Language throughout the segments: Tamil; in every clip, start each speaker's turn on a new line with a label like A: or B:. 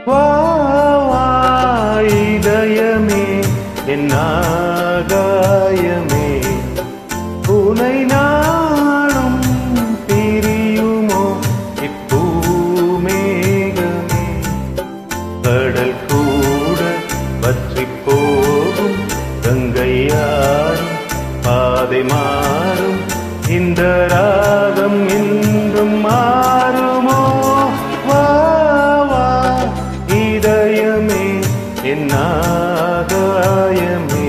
A: வா வா இதயமே என் ஆகாயமே உனை நாளும் பிரியுமோ இப்பூமேகமே கடல் கூட வற்றி போகும் கங்கையாரும் பாதை மாறும் இந்த ராகம் இன்றும் மாறுமோ வா வா இதயமே என் ஆகாயமே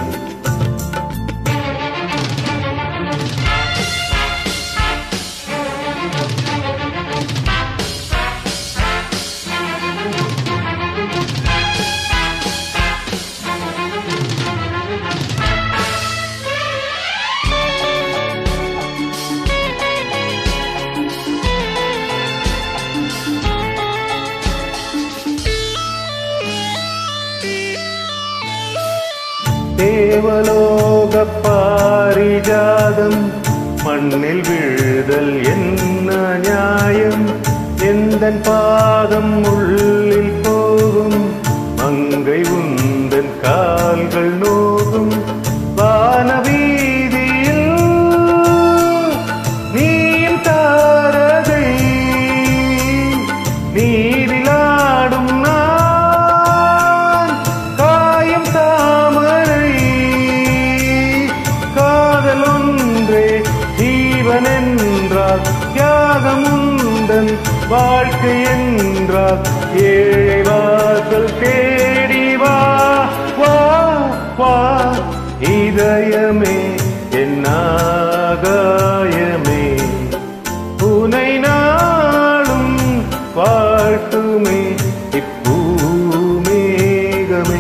A: தேவலோக பாரிஜாதம் மண்ணில் விழுதல் என்ன நியாயம் எந்தன் பாதம் உள்ளில் போகும் மங்கை உந்தன் கால்கள் நோகும் வானவீதியில் நீயும் தாரகை நீரிலாடும் நான் காயம் தாமரை காதல் ஒன்றே ஜீவன் என்றால் தியாகம் உந்தன் வாழ்க்கை என்றால் ஏழை வாசல் தேடி வா வா வா இதயமே என் ஆகாயமே உனை நாளும் வாழ்த்துமே இப்பூமேகமே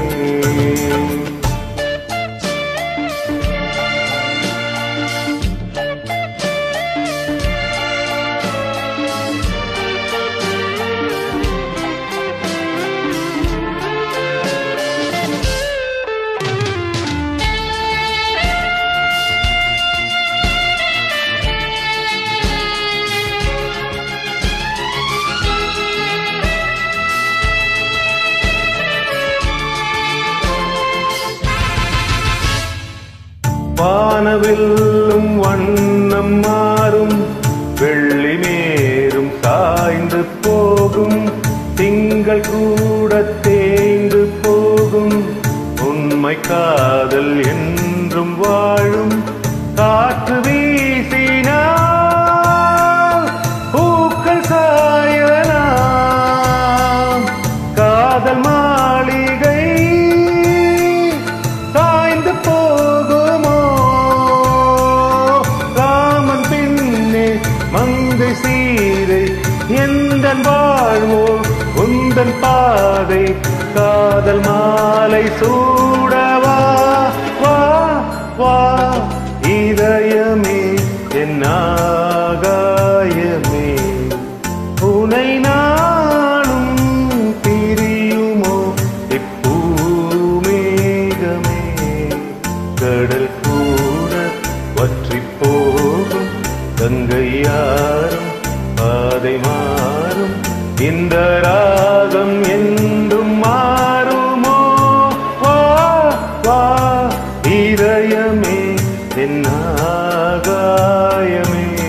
A: வானவில்லும் வண்ணம் மாறும் வெள்ளி மேரும் சாய்ந்து போகும் திங்கள் கூட தேய்ந்து போகும் உண்மை காதல் என்றும் வாழும் காற்று வீசினால் பூக்கள் சாயலாம் காதல் மாளிகை சாய்ந்து போகுமோ ராமன் பின்னே மங்கை சீதை எந்தன் வாழ்வோ உந்தன் பாதை காதல் மாலை சூடவா வா வா இதயமே என் ஆகாயமே உனை நாளும் பிரியுமோ இப்பூமேகமே கடல் கூட வற்றி போகும் கங்கையாரும் பாதை மாறும் இந்த ராகம் என்றும் மாறுமோ வா வா இதயமே என் ஆகாயமே